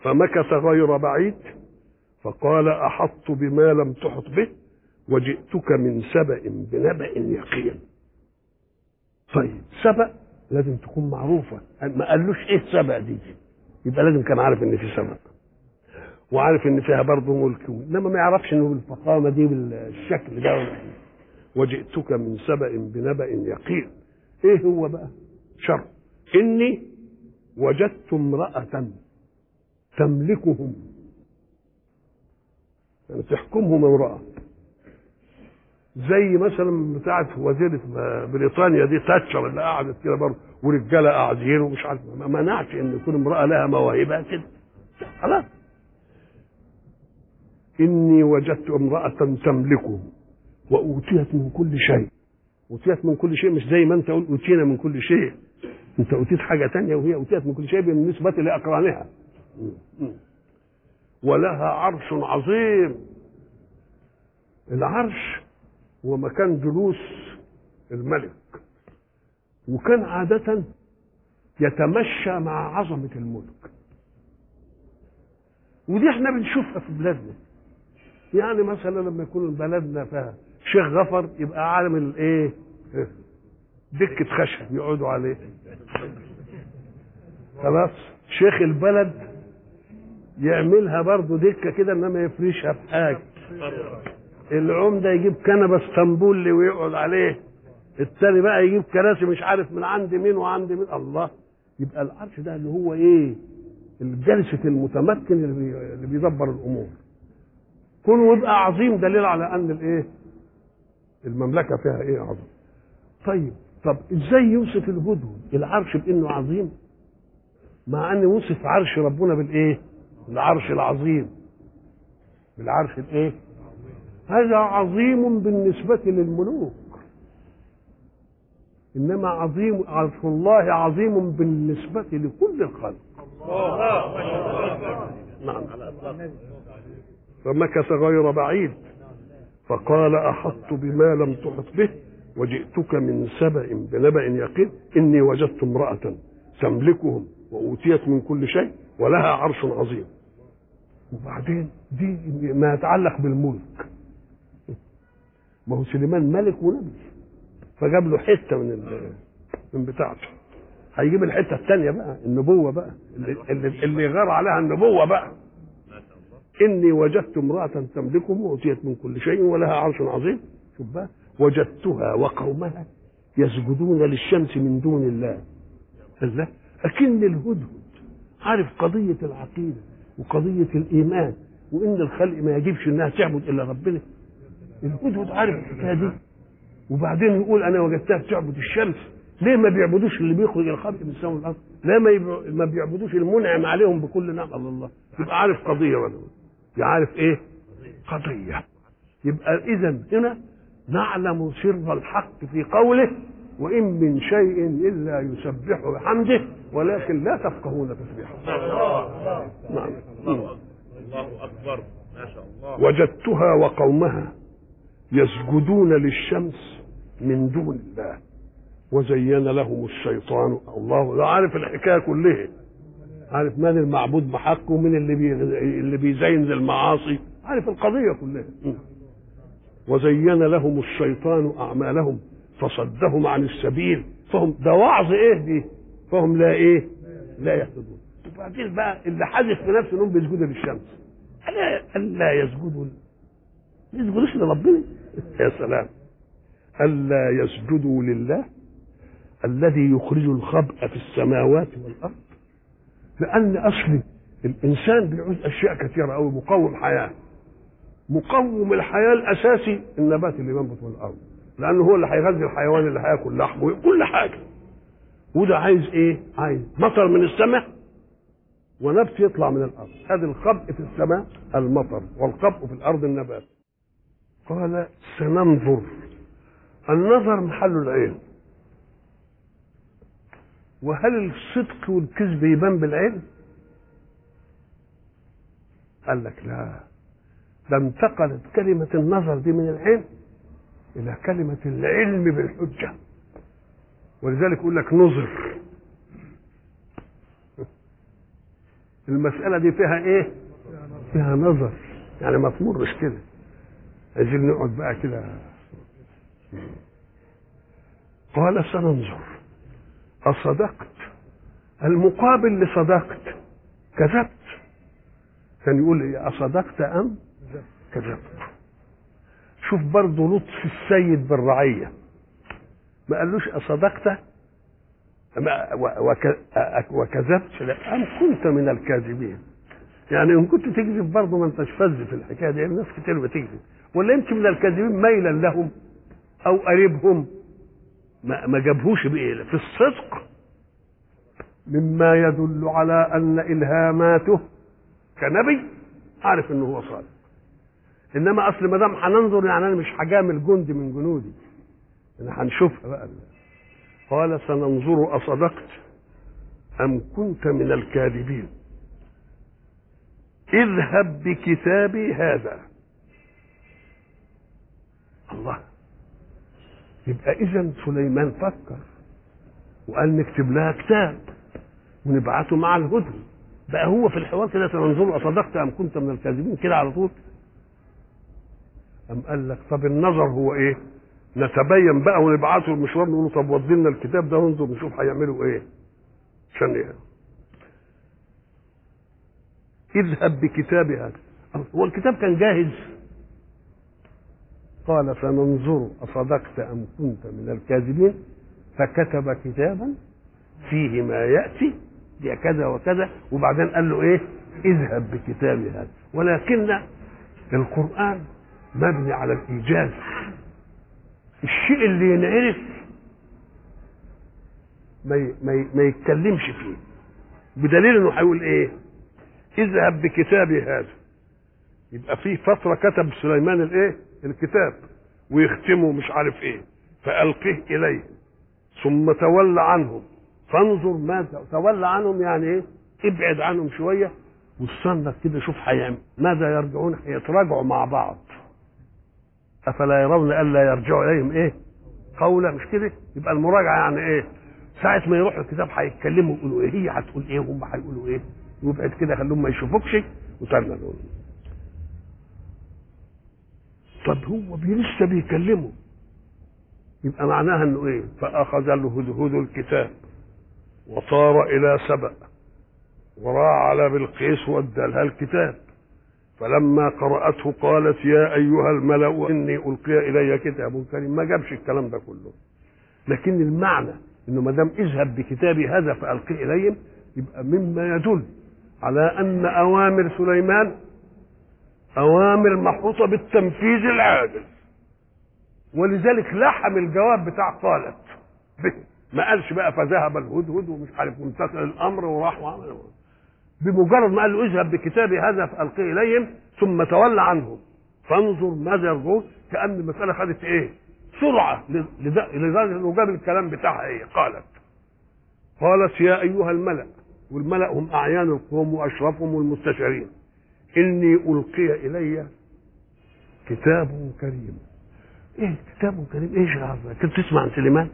فمكث غير بعيد فقال احطت بما لم تحط به وجئتك من سبأ بنبأ يقين طيب سبأ لازم تكون معروفة ما قالوش ايه سبأ دي يبقى لازم كان عارف ان في سبأ وعارف ان فيها برضه ملك انما ما يعرفش انه بالفخامه دي بالشكل ده وجئتك من سبأ بنبأ يقين ايه هو بقى شر اني وجدت امرأة تملكهم يعني تحكمهم امرأة زي مثلا بتاعت وزيرة بريطانيا دي تاتشر اللي قعدت كده برضه ورجاله قاعدين ومش عارف ما منعش ان يكون امرأة لها مواهبها كده خلاص إني وجدت امرأة تملكهم وأوتيت من كل شيء أوتيت من كل شيء مش زي ما أنت قلت أوتينا من كل شيء أنت أوتيت حاجة تانية وهي أوتيت من كل شيء بالنسبة لأقرانها ولها عرش عظيم العرش هو مكان جلوس الملك وكان عادة يتمشى مع عظمة الملك ودي احنا بنشوفها في بلادنا يعني مثلا لما يكون بلدنا فيها شيخ غفر يبقى عالم الايه دكة خشب يقعدوا عليه خلاص شيخ البلد يعملها برضه دكة كده انما يفرشها بحاجة العمدة يجيب كنبة اسطنبولي ويقعد عليه التاني بقى يجيب كراسي مش عارف من عند مين وعند مين الله يبقى العرش ده اللي هو ايه الجلسة المتمكن اللي بيدبر الامور كونه يبقى عظيم دليل على ان الايه المملكه فيها ايه عظيم طيب طب ازاي يوصف الهدهد العرش بانه عظيم مع ان وصف عرش ربنا بالايه العرش العظيم بالعرش الايه هذا عظيم بالنسبة للملوك إنما عظيم عرش الله عظيم بالنسبة لكل الخلق نعم فمكث غير بعيد فقال احطت بما لم تحط به وجئتك من سبأ بنبأ يقين اني وجدت امرأة تملكهم واوتيت من كل شيء ولها عرش عظيم وبعدين دي ما يتعلق بالملك ما هو سليمان ملك ونبي فجاب له حته من من بتاعته هيجيب الحته الثانيه بقى النبوه بقى اللي, اللي, اللي غار عليها النبوه بقى إني وجدت امرأة تملكهم وأوتيت من كل شيء ولها عرش عظيم شوف بقى وجدتها وقومها يسجدون للشمس من دون الله الله أكن الهدهد عارف قضية العقيدة وقضية الإيمان وإن الخلق ما يجبش إنها تعبد إلا ربنا الهدهد عارف الحكاية دي وبعدين يقول أنا وجدتها بتعبد الشمس ليه ما بيعبدوش اللي بيخرج الخلق من السماء والارض؟ ليه ما ما بيعبدوش المنعم عليهم بكل نعم الله؟ يبقى عارف قضيه ولا يعرف ايه؟ قضيه. يبقى اذا هنا نعلم سر الحق في قوله وان من شيء الا يسبح بحمده ولكن لا تفقهون تسبيحه. نعم. الله اكبر ما شاء الله وجدتها وقومها يسجدون للشمس من دون الله وزين لهم الشيطان الله لا عارف الحكايه كلها عارف من المعبود بحق ومن اللي بي اللي بيزين المعاصي عارف القضيه كلها وزين لهم الشيطان اعمالهم فصدهم عن السبيل فهم ده وعظ ايه دي فهم لا ايه لا يهتدون وبعدين بقى اللي حدث في نفسه انهم بيسجدوا للشمس الا الا يسجدوا ما يسجدوش لربنا يا سلام الا يسجدوا لله الذي يخرج الخبء في السماوات والارض لان اصل الانسان بيعوز اشياء كثيره قوي مقوم حياه مقوم الحياه الاساسي النبات اللي بينبت من الارض لانه هو اللي هيغذي الحيوان اللي هياكل لحمه كل حاجه وده عايز ايه عايز مطر من السماء ونبت يطلع من الارض هذا الخبء في السماء المطر والخبء في الارض النبات قال سننظر النظر محل العين وهل الصدق والكذب يبان بالعلم قال لك لا ده انتقلت كلمة النظر دي من العلم إلى كلمة العلم بالحجة ولذلك يقول لك نظر المسألة دي فيها ايه فيها نظر يعني ما تمرش كده عايزين نقعد بقى كده قال سننظر أصدقت المقابل لصدقت كذبت كان يقول ايه أصدقت أم كذبت شوف برضه لطف السيد بالرعية ما قالوش أصدقت ما- و- وك- أ- وكذبت لا أم كنت من الكاذبين يعني إن كنت تكذب برضه ما أنتش فز في الحكاية دي الناس كتير بتكذب ولا يمكن من الكاذبين ميلا لهم أو قريبهم ما, ما جابهوش بإيه في الصدق مما يدل على أن إلهاماته كنبي عارف إنه هو صادق إنما أصل ما دام هننظر يعني أنا مش هجامل جندي من جنودي أنا هنشوفها بقى قال سننظر أصدقت أم كنت من الكاذبين اذهب بكتابي هذا الله يبقى إذا سليمان فكر وقال نكتب لها كتاب ونبعته مع الهدن بقى هو في الحوار كده سننظر أصدقت أم كنت من الكاذبين كده على طول أم قال لك طب النظر هو إيه؟ نتبين بقى ونبعته المشوار نقول له طب ودي لنا الكتاب ده وننظر نشوف هيعملوا ايه عشان ايه اذهب بكتابي هذا هو الكتاب كان جاهز قال سننظر أصدقت أم كنت من الكاذبين فكتب كتابا فيه ما يأتي دي كذا وكذا وبعدين قال له ايه اذهب بكتابي هذا ولكن القرآن مبني على الإيجاز الشيء اللي ينعرف ما ي- ما ي- ما يتكلمش فيه بدليل انه هيقول ايه اذهب بكتابي هذا يبقى في فترة كتب سليمان الايه الكتاب ويختمه مش عارف ايه فألقه إليه ثم تولى عنهم فانظر ماذا تولى عنهم يعني ايه ابعد عنهم شوية واستنى كده شوف هيعمل ماذا يرجعون يتراجعوا مع بعض افلا يرون الا يرجعوا اليهم ايه قولا مش كده يبقى المراجعه يعني ايه ساعه ما يروحوا الكتاب هيتكلموا يقولوا ايه هي هتقول ايه وهم هيقولوا ايه وابعد كده خليهم ما يشوفوكش وترجع لهم طب هو بي- لسه بيكلمه يبقى معناها انه ايه فاخذ الهدهد الكتاب وطار الى سبأ وراى على بلقيس وادى لها الكتاب فلما قرأته قالت يا أيها الملأ إني ألقي إلي كتاب كريم ما جابش الكلام ده كله لكن المعنى إنه ما دام اذهب بكتابي هذا فألقي إليهم يبقى مما يدل على أن أوامر سليمان أوامر محروطة بالتنفيذ العادل ولذلك لحم الجواب بتاع قالت به ما قالش بقى فذهب الهدهد ومش عارف وامتثل الأمر وراح وعمل بمجرد ما قال له اذهب بكتابي هذا فألقيه إليهم ثم تولى عنهم فانظر ماذا يرجعون كأن المسألة خدت إيه؟ سرعة لد- لدرجة إنه جاب الكلام بتاعها إيه؟ قالت قالت يا أيها الملأ والملأ هم أعيان القوم وأشرفهم والمستشارين إني ألقي إلي كتاب كريم إيه كتاب كريم إيش هذا؟ كنت تسمع عن سليمان؟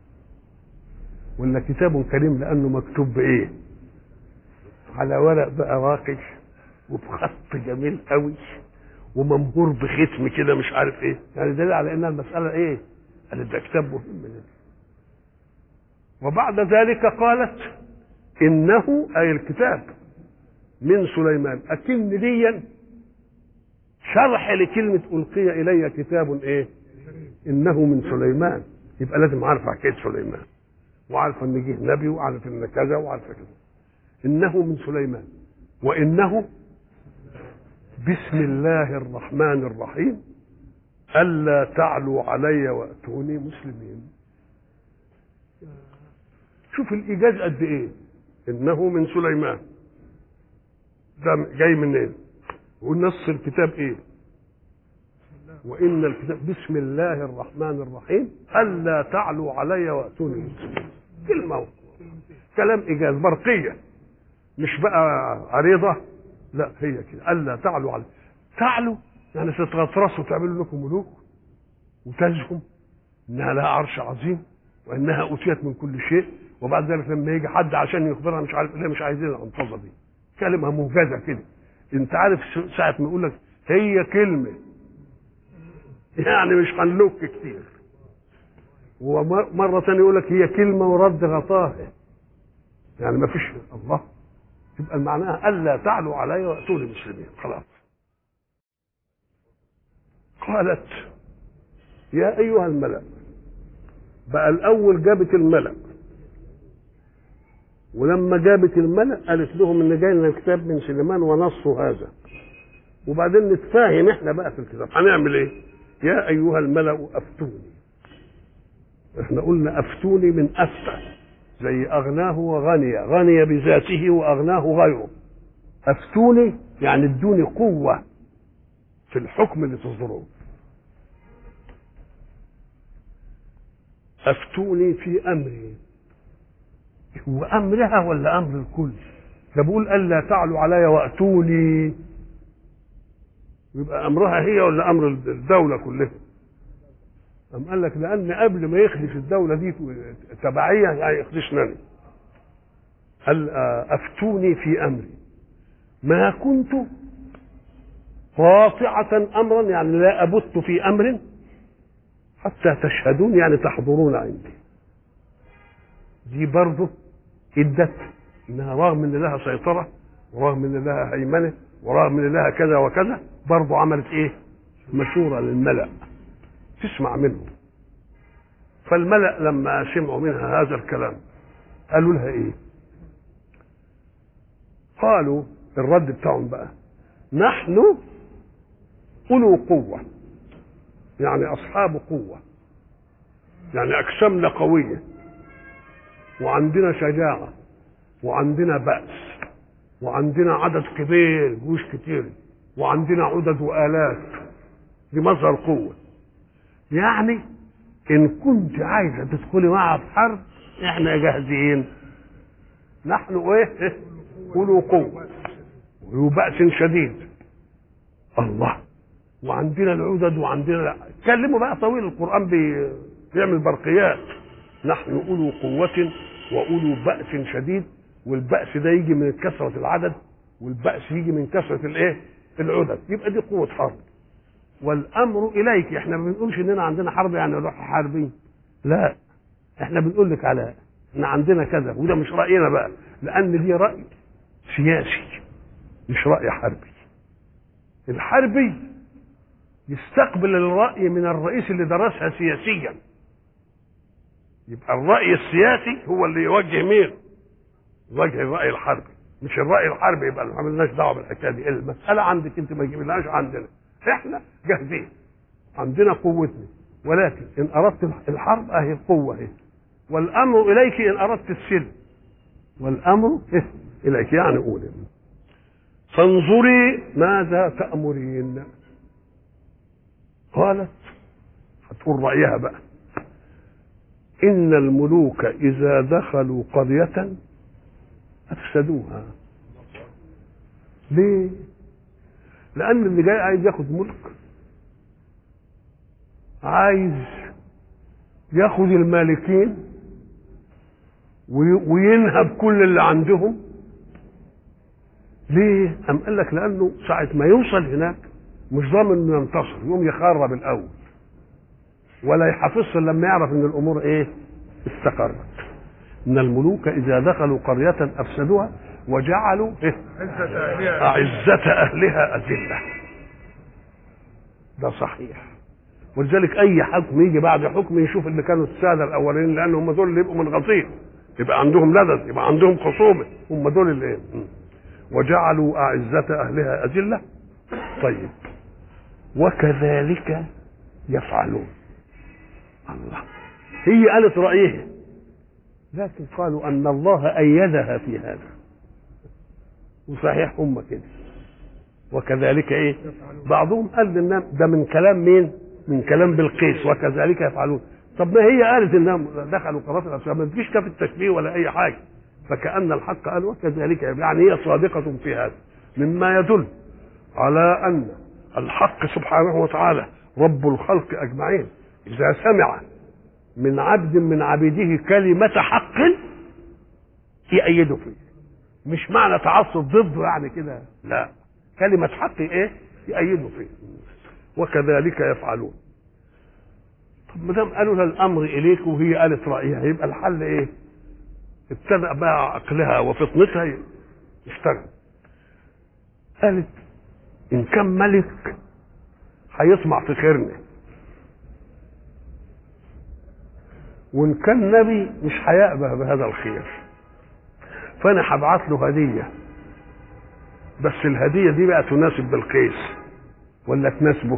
ولا كتاب كريم لأنه مكتوب بإيه؟ على ورق بقى راقي وبخط جميل قوي وممهور بختم كده مش عارف ايه يعني دليل على ان المساله ايه قالت ده كتاب مهم ده. وبعد ذلك قالت انه اي الكتاب من سليمان اكن ديا شرح لكلمه القي الي كتاب ايه انه من سليمان يبقى لازم اعرف حكايه سليمان وعارف ان جه نبي وعارف ان كذا وعارف كذا انه من سليمان وانه بسم الله الرحمن الرحيم الا تعلوا علي واتوني مسلمين شوف الايجاز قد ايه انه من سليمان ده جاي منين ونص الكتاب ايه وان الكتاب بسم الله الرحمن الرحيم الا تعلوا علي واتوني مسلمين كلمه كلام ايجاز برقيه مش بقى عريضة لا هي كده ألا تعلوا على تعلوا يعني تتغطرسوا وتعملوا لكم ملوك وتزهم إنها لها عرش عظيم وإنها أوتيت من كل شيء وبعد ذلك لما يجي حد عشان يخبرها مش عارف ليه مش عايزين العنطزة دي كلمه موجزه كده انت عارف ساعه ما يقول لك هي كلمه يعني مش هنلوك كتير ومرة ثانية يقول لك هي كلمة ورد غطاها يعني ما فيش الله يبقى معناها ألا تعلوا علي وأتوا لي مسلمين خلاص قالت يا أيها الملأ بقى الأول جابت الملأ ولما جابت الملأ قالت لهم إن جاي لنا كتاب من سليمان ونصه هذا وبعدين نتفاهم احنا بقى في الكتاب هنعمل ايه؟ يا أيها الملأ أفتوني احنا قلنا أفتوني من أفتى زي أغناه وغني غني بذاته وأغناه غيره أفتوني يعني ادوني قوة في الحكم اللي تصدروه أفتوني في أمري هو أمرها ولا أمر الكل ده بقول ألا تعلوا علي وأتوني يبقى أمرها هي ولا أمر الدولة كلها أم قال لك لأن قبل ما يخدش الدولة دي تبعية هيخدشنا أنا قال أفتوني في أمري ما كنت قاطعة أمرا يعني لا أبت في أمر حتى تشهدون يعني تحضرون عندي دي برضه ادت انها رغم ان لها سيطره ورغم ان لها هيمنه ورغم ان لها كذا وكذا برضه عملت ايه؟ مشوره للملأ تسمع منهم فالملأ لما سمعوا منها هذا الكلام قالوا لها ايه؟ قالوا الرد بتاعهم بقى نحن أولو قوة يعني أصحاب قوة يعني أجسامنا قوية وعندنا شجاعة وعندنا بأس وعندنا عدد كبير جيوش كتير وعندنا عدد وآلات دي مصدر قوة يعني إن كنت عايزة تدخلي معها في حرب إحنا جاهزين نحن إيه؟ أولو قوة وبأس شديد الله وعندنا العدد وعندنا كلموا بقى طويل القرآن بي... بيعمل برقيات نحن أولو قوة وأولو بأس شديد والبأس ده يجي من كثرة العدد والبأس يجي من كثرة الإيه؟ العدد يبقى دي قوة حرب والأمر إليك احنا ما بنقولش إننا عندنا حرب يعني نروح حاربين لا احنا بنقول لك على ان عندنا كذا وده مش رأينا بقى لأن دي رأي سياسي مش رأي حربي الحربي يستقبل الرأي من الرئيس اللي درسها سياسيا يبقى الرأي السياسي هو اللي يوجه مين يوجه الرأي الحربي مش الرأي الحربي يبقى ما عملناش دعوة بالحكاية دي المسألة عندك انت ما تجيبلهاش عندنا احنا جاهزين عندنا قوتنا ولكن ان اردت الحرب اهي القوة اهي والامر اليك ان اردت السلم والامر إيه؟ اليك يعني قولي فانظري ماذا تأمرين قالت هتقول رأيها بقى إن الملوك إذا دخلوا قرية أفسدوها ليه؟ لأن اللي جاي عايز ياخد ملك عايز ياخد المالكين وينهب كل اللي عندهم ليه؟ أم قال لك لأنه ساعة ما يوصل هناك مش ضامن انه ينتصر يقوم يخرب الاول ولا يحافظش لما يعرف ان الامور ايه استقرت ان الملوك اذا دخلوا قريه افسدوها وجعلوا إيه؟ أعزة أهلها أذلة ده صحيح ولذلك أي حكم يجي بعد حكم يشوف اللي كانوا السادة الأولين لأن هم دول اللي يبقوا منغصين يبقى عندهم لذذ يبقى عندهم خصومة هم دول اللي إيه وجعلوا أعزة أهلها أذلة طيب وكذلك يفعلون الله هي قالت رأيها لكن قالوا أن الله أيدها في هذا وصحيح هم كده وكذلك ايه بعضهم قال ان ده من كلام مين من كلام بلقيس وكذلك يفعلون طب ما هي قالت انهم دخلوا قرارات الاسباب ما فيش كف التشبيه ولا اي حاجه فكأن الحق قال وكذلك يعني هي صادقة في هذا مما يدل على أن الحق سبحانه وتعالى رب الخلق أجمعين إذا سمع من عبد من عبيده كلمة حق يأيده فيه مش معنى تعصب ضده يعني كده لا كلمة حق ايه يأيدوا فيه وكذلك يفعلون طب ما دام قالوا لها الامر اليك وهي قالت رايها يبقى الحل ايه؟ ابتدأ بقى عقلها وفطنتها يشتغل قالت ان كان ملك هيطمع في خيرنا وان كان نبي مش هيأبه بهذا الخير فانا هبعت له هديه بس الهديه دي بقى تناسب بالقيس ولا تناسبه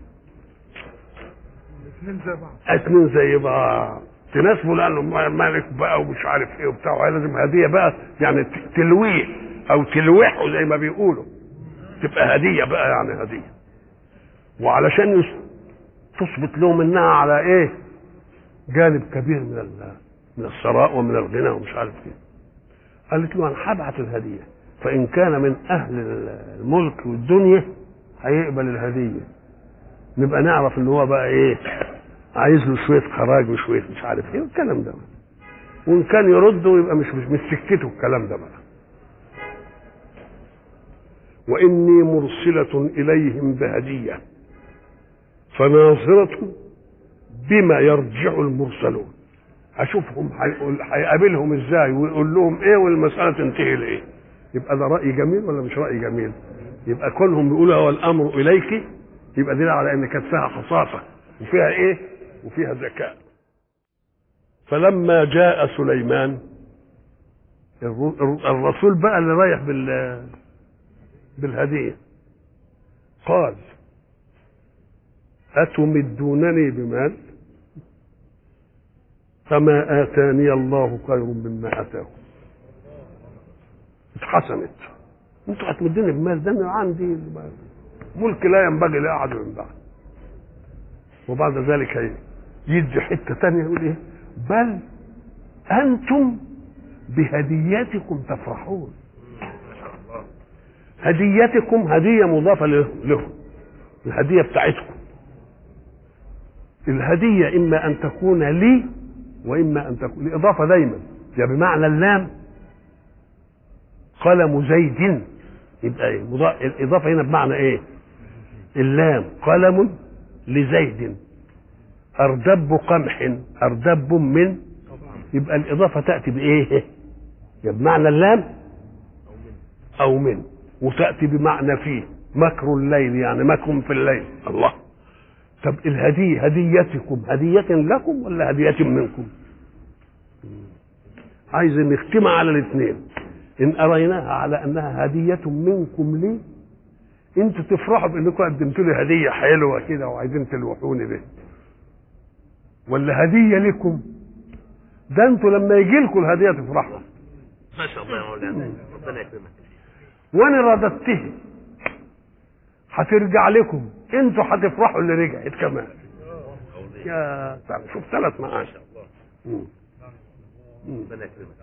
الاثنين زي بعض اتنين زي بعض تناسبه لانه ملك بقى ومش عارف ايه وبتاع وهي لازم هديه بقى يعني ت- تلويه او تلوحه زي ما بيقولوا تبقى هديه بقى يعني هديه وعلشان يس- تثبت لهم انها على ايه جانب كبير من ال- من الثراء ومن الغنى ومش عارف ايه قالت له انا هبعت الهديه فان كان من اهل الملك والدنيا هيقبل الهديه نبقى نعرف ان هو بقى ايه عايز له شويه خراج وشويه مش عارف ايه والكلام ده وان كان يرده يبقى مش مش مش سكته الكلام ده بقى واني مرسله اليهم بهديه فناظره بما يرجع المرسلون اشوفهم هيقول- هيقابلهم ازاي ويقول لهم ايه والمساله تنتهي لايه يبقى ده راي جميل ولا مش راي جميل يبقى كونهم بيقولوا هو الامر اليك يبقى دليل على ان كانت فيها خصاصه وفيها ايه وفيها ذكاء فلما جاء سليمان الر- الر- الرسول بقى اللي رايح بال بالهديه قال أتمدونني بمال فما آتاني الله خير مما آتاكم اتحسنت انتوا هتمدوني بمال ده انا عندي ملك لا ينبغي لاحد من بعد وبعد ذلك هي- يدي حته ثانيه يقول ايه بل انتم بهديتكم تفرحون هديتكم هديه مضافه له- لهم الهديه بتاعتكم الهديه اما ان تكون لي واما ان تكون الاضافه دايما يا بمعنى اللام قلم زيد يبقى ايه مضا- الاضافه هنا بمعنى ايه اللام قلم لزيد اردب قمح اردب من يبقى الاضافه تاتي بايه يا بمعنى اللام او من وتاتي بمعنى فيه مكر الليل يعني مكر في الليل الله طب الهديه هديتكم هديه لكم ولا هديه منكم عايز نختمها على الاثنين ان اريناها على انها هديه منكم لي انتوا تفرحوا بانكم قدمتوا لي هديه حلوه كده وعايزين تلوحوني بيها ولا هديه لكم ده انتوا لما يجي لكم الهديه تفرحوا ما شاء الله يا مولانا ربنا يكرمك وانا رددته هترجع لكم انتوا هتفرحوا اللي رجعت كمان يا تعال شوف ثلاث معاني مم. مم. ربنا يكرمك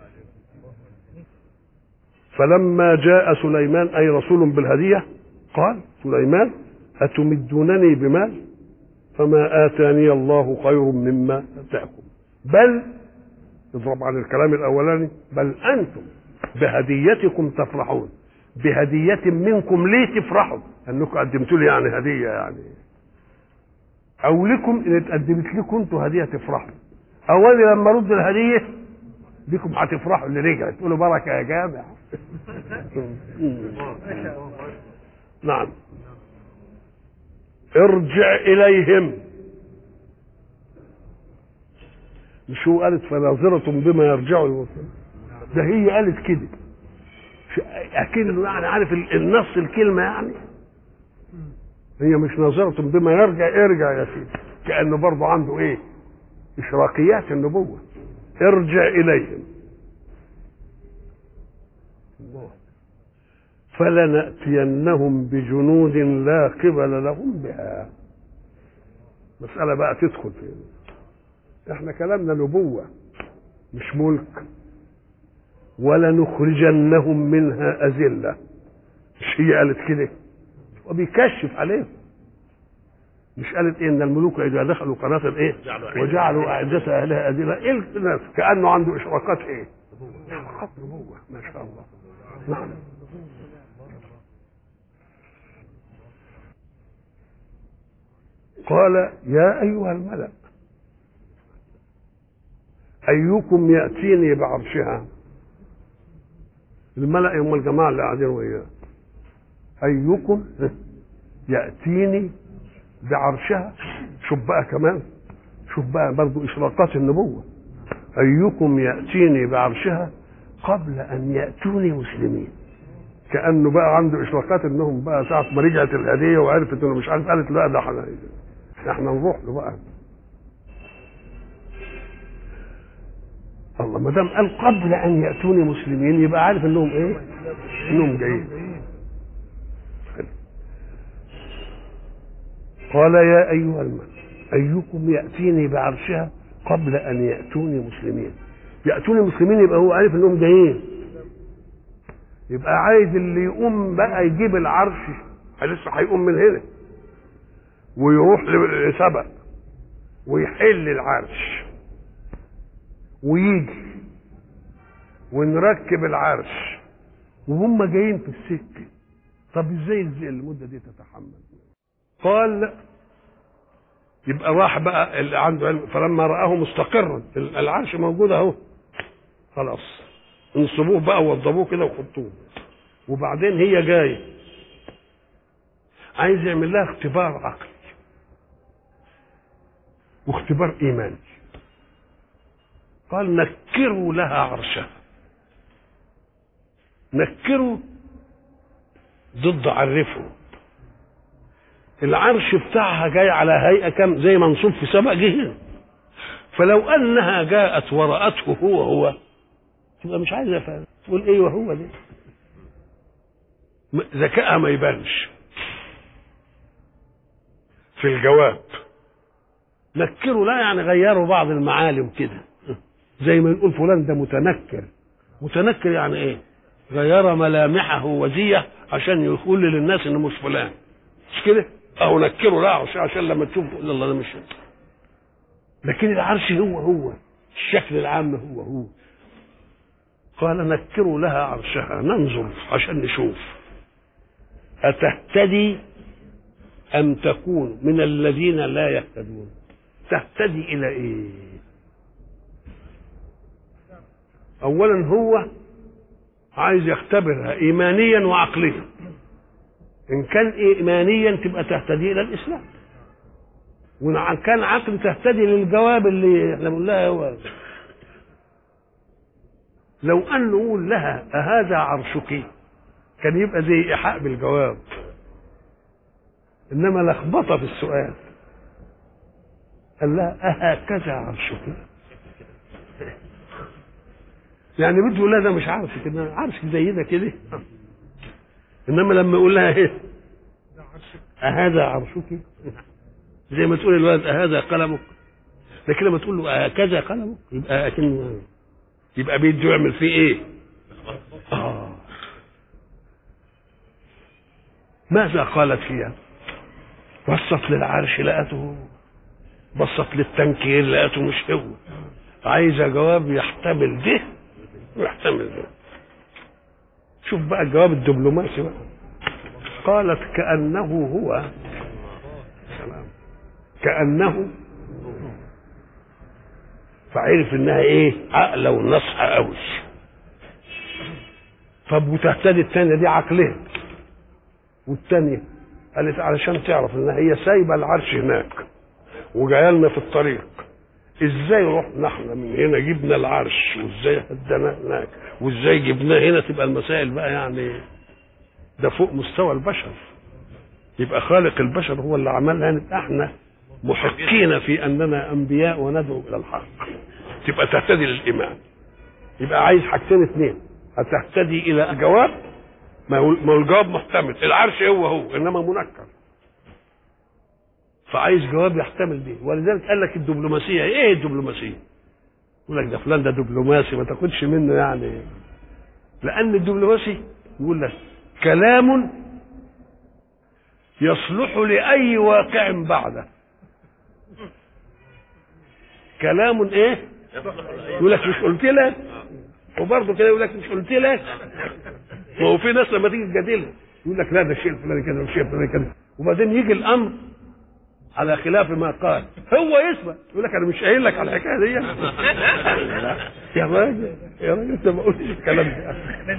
فلما جاء سليمان اي رسول بالهديه قال سليمان اتمدونني بمال فما اتاني الله خير مما اتاكم بل اضرب عن الكلام الاولاني بل انتم بهديتكم تفرحون بهدية منكم ليه تفرحوا انكم قدمتوا لي يعني هدية يعني او لكم ان اتقدمت لكم انتوا هدية تفرحوا اولي لما رد الهدية بكم هتفرحوا اللي رجعت تقولوا بركة يا جامع نعم ارجع اليهم مش هو قالت فناظرة بما يرجع المرسل ده هي قالت كده ش- اكنه يعني عارف ال- النص الكلمه يعني هي مش ناظرة بما يرجع ارجع يا سيدي كانه برضه عنده ايه اشراقيات النبوه ارجع اليهم الله فلنأتينهم بجنود لا قبل لهم بها مسألة بقى تدخل في احنا كلامنا نبوة مش ملك ولنخرجنهم منها أذلة مش هي قالت كده وبيكشف عليهم مش قالت ايه ان الملوك اذا دخلوا قناة ايه وجعلوا اعزة اهلها اذلة ايه الناس كانه عنده اشراقات ايه اشراقات نبوة ما شاء الله نعم قال يا أيها الملأ أيكم يأتيني بعرشها الملأ هم الجماعة اللي قاعدين وياه أيكم يأتيني بعرشها شوف بقى كمان شوف بقى برضو إشراقات النبوة أيكم يأتيني بعرشها قبل أن يأتوني مسلمين كأنه بقى عنده إشراقات إنهم بقى ساعة ما رجعت الهدية وعرفت إنه مش عارف قالت لا ده احنا احنا نروح له بقى الله ما دام قال قبل ان ياتوني مسلمين يبقى عارف انهم ايه؟ انهم جايين. قال يا ايها الملك ايكم ياتيني بعرشها قبل ان ياتوني مسلمين. ياتوني مسلمين يبقى هو عارف انهم جايين. يبقى عايز اللي يقوم بقى يجيب العرش لسه هيقوم من هنا ويروح لسبق ويحل العرش ويجي ونركب العرش وهم جايين في السكه طب ازاي ازاي المده دي تتحمل قال لا يبقى راح بقى اللي عنده علم فلما رآه مستقرا العرش موجود اهو خلاص انصبوه بقى ووضبوه كده وحطوه وبعدين هي جايه عايز يعمل لها اختبار عقلي واختبار ايماني قال نكروا لها عرشها نكروا ضد عرفوا العرش بتاعها جاي على هيئة كم زي منصوب في سبق جهل فلو انها جاءت ورأته هو هو تبقى مش عايزة فعلا تقول ايه وهو ده ذكائها ما يبانش في الجواب نكروا لا يعني غيروا بعض المعالم كده زي ما نقول فلان ده متنكر متنكر يعني ايه غير ملامحه وزيه عشان يقول للناس انه مش فلان مش كده او نكروا لا عشان لما تشوف تقول الله ده مش لكن العرش هو هو الشكل العام هو هو قال نكروا لها عرشها ننظر عشان نشوف أتهتدي أم تكون من الذين لا يهتدون تهتدي إلى إيه أولا هو عايز يختبرها إيمانيا وعقليا إن كان إيمانيا تبقى تهتدي إلى الإسلام وإن كان عقل تهتدي للجواب اللي احنا بنقول لها هو لو أن نقول لها أهذا عرشك كان يبقى زي إيحاء بالجواب إنما لخبطة في السؤال قال لها أهكذا عرشك يعني بده يقول لها ده مش عرشك ده عرشك زي ده كده انما لما يقول لها ايه أهذا عرشك زي ما تقول الولد أهذا قلمك لكن لما تقول له أهكذا قلمك يبقى أكن يبقى بيده يعمل فيه ايه آه. ماذا قالت فيها بصت للعرش لقته بصت للتنكير لقته مش هو عايزه جواب يحتمل ده ويحتمل ده شوف بقى الجواب الدبلوماسي بقى قالت كأنه هو سلام كأنه فعرف انها ايه عقلة ونصحة قوي طب وتهتدي الثانية دي عقلين والثانية قالت علشان تعرف ان هي سايبة العرش هناك وجايه لنا في الطريق ازاي رحنا احنا من هنا جبنا العرش وازاي هدنا هناك وازاي جبناه هنا تبقى المسائل بقى يعني ده فوق مستوى البشر يبقى خالق البشر هو اللي عملها نبقى احنا محقين في اننا انبياء وندعو الى الحق تبقى تهتدي للايمان يبقى عايز حاجتين اثنين هتهتدي الى جواب ما هو ما هو الجواب محتمل العرش هو هو انما منكر فعايز جواب يحتمل دي ولذلك قال لك الدبلوماسيه ايه الدبلوماسيه يقول لك ده فلان ده دبلوماسي ما تاخدش منه يعني لان الدبلوماسي يقول لك كلام يصلح لاي واقع بعده كلام ايه يقول لك مش قلت لك وبرضه كده يقول لك مش قلت لك ما هو في ناس لما تيجي تجادلها يقول لك لا ده الشيء الفلاني كذا والشيء الفلاني كذا وبعدين يجي الامر على خلاف ما قال هو يسمع يقول لك انا مش قايل لك على الحكايه دي لا. يا راجل يا راجل انت ما قلتش الكلام ده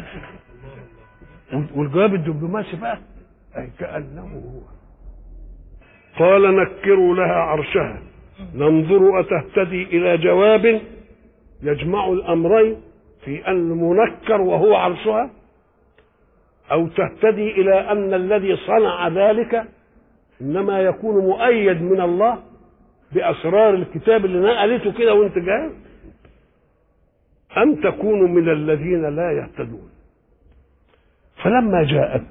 والجواب الدبلوماسي بقى أي كانه هو قال نكروا لها عرشها ننظر أتهتدي إلى جواب يجمع الأمرين في أن منكر وهو عرشها أو تهتدي إلى أن الذي صنع ذلك إنما يكون مؤيد من الله بأسرار الكتاب اللي نقلته كده وأنت جاي أم تكونوا من الذين لا يهتدون فلما جاءت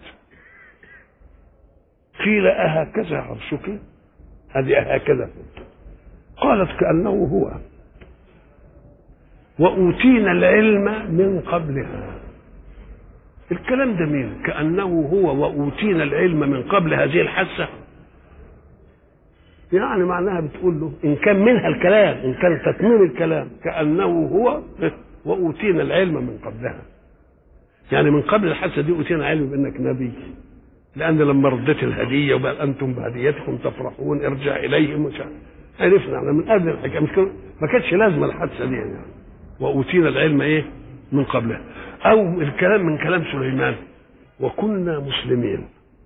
قيل أهكذا عرشك هذه أهكذا قالت كأنه هو وأوتينا العلم من قبلها الكلام ده مين كأنه هو وأوتينا العلم من قبل هذه الحاسة يعني معناها بتقول له إن كان منها الكلام إن كان تتميم الكلام كأنه هو وأوتينا العلم من قبلها يعني من قبل الحاسة دي أوتينا علم بأنك نبي لأن لما رديت الهدية وبقى أنتم بهديتكم تفرحون ارجع إليهم مش عرفنا احنا من قبل الحكاية مش كده ما كانتش لازمة الحادثة دي يعني وأوتينا العلم إيه من قبلها أو الكلام من كلام سليمان وكنا مسلمين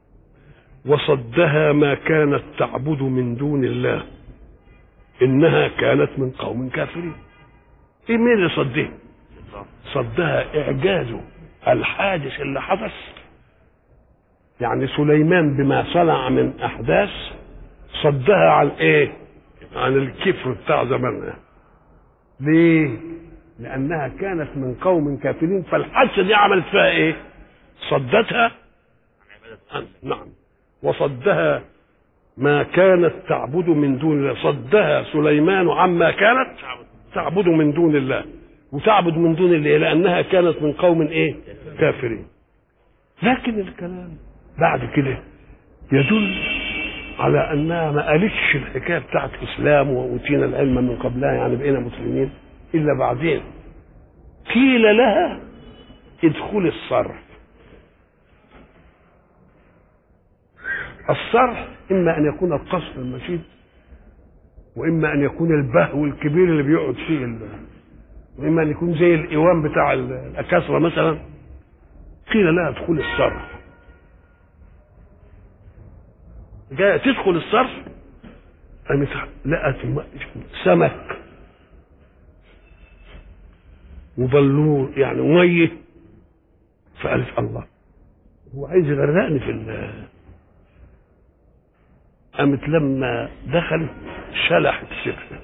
وصدها ما كانت تعبد من دون الله إنها كانت من قوم كافرين إيه مين اللي صدها صدها إعجاز الحادث اللي حدث يعني سليمان بما صنع من احداث صدها عن ايه عن الكفر بتاع زمانها ليه لانها كانت من قوم كافرين فالحادثه دي عملت فيها ايه صدتها عن نعم وصدها ما كانت تعبد من دون الله صدها سليمان عما كانت تعبد من دون الله وتعبد من دون الله لانها كانت من قوم ايه كافرين لكن الكلام بعد كده يدل على انها ما قالتش الحكايه بتاعت اسلام واوتينا العلم من قبلها يعني بقينا مسلمين الا بعدين قيل لها ادخل الصرح الصرح اما ان يكون القصر المشيد واما ان يكون البهو الكبير اللي بيقعد فيه ال... واما ان يكون زي الايوان بتاع الاكاسره مثلا قيل لها ادخل الصرح جاء تدخل الصرف قامت لقت سمك وبلور يعني ميه فقالت الله هو عايز يغرقني في ال قامت لما دخلت شلحت السفن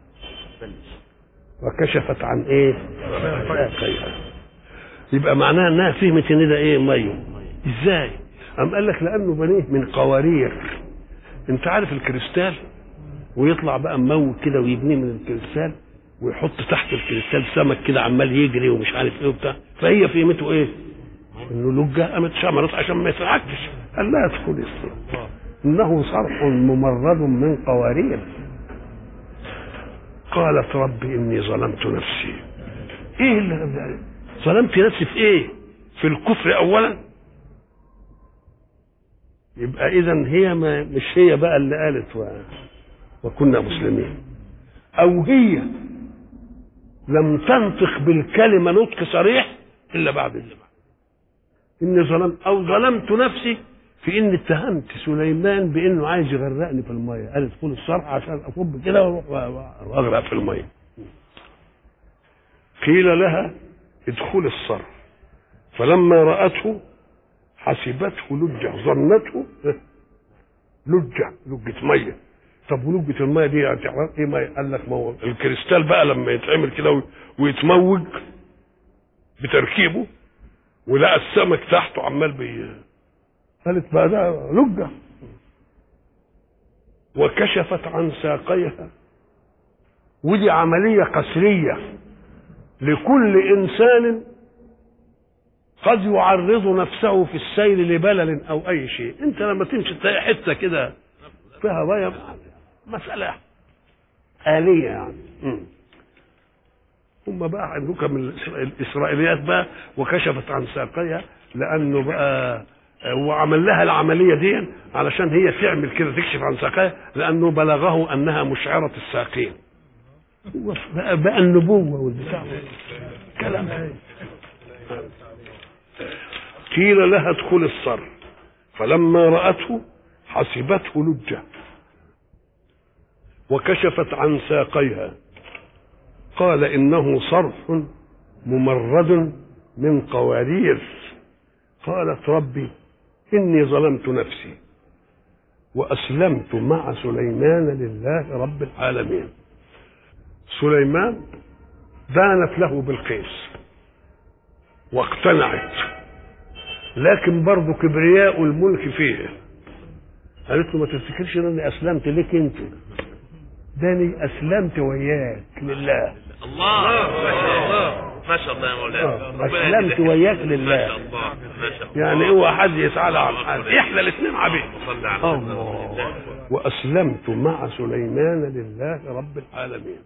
وكشفت عن ايه؟ ساقيها يبقى معناها انها فهمت ان ده ايه ميه ازاي؟ قام قال لك لانه بنيه من قوارير انت عارف الكريستال ويطلع بقى مموت كده ويبنيه من الكريستال ويحط تحت الكريستال سمك كده عمال يجري ومش عارف ايه وبتاع فهي فهمته ايه؟ انه لجه قامت شمرت عشان ما يتعكش قال لا ادخل الصين انه صرح ممرد من قوارير قالت رب اني ظلمت نفسي ايه اللي ظلمت نفسي في ايه؟ في الكفر اولا يبقى اذا هي ما مش هي بقى اللي قالت و... وكنا مسلمين او هي لم تنطق بالكلمه نطق صريح الا بعد اللي اني ظلمت او ظلمت نفسي في اني اتهمت سليمان بانه عايز يغرقني في الميه قال ادخل الصرح عشان اصب كده واغرق في الميه قيل لها ادخل الصرح فلما راته حسبته لجة ظنته لجة لجة مية طب ولجة المية دي يعني ايه مية قال لك ما هو الكريستال بقى لما يتعمل كده ويتموج بتركيبه ولقى السمك تحته عمال بي قالت بقى ده لجة وكشفت عن ساقيها ودي عملية قسرية لكل إنسان قد يعرض نفسه في السير لبلل او اي شيء انت لما تمشي تلاقي حته كده فيها ميه مساله آلية يعني هم بقى عندك من الإسرائيليات بقى وكشفت عن ساقيها لانه بقى هو عمل لها العمليه دي علشان هي تعمل كده تكشف عن ساقيها لانه بلغه انها مشعره الساقين هو بقى, بقى النبوه والبتاع كلام قيل لها ادخل الصر فلما راته حسبته لجه وكشفت عن ساقيها قال انه صرح ممرد من قوارير قالت ربي اني ظلمت نفسي واسلمت مع سليمان لله رب العالمين سليمان دانت له بالقيس واقتنعت لكن برضه كبرياء الملك فيه قالت له ما تفتكرش ان انا اسلمت ليك انت داني اسلمت وياك لله الله ما شاء الله ما شاء الله يا مولانا آه، ربنا أسلمت يهديك. وياك لله. ما شاء الله ما شاء الله يعني اوعى حد يسأل عن حد احنا الاثنين عبيد صلى على الله واسلمت مع سليمان لله رب العالمين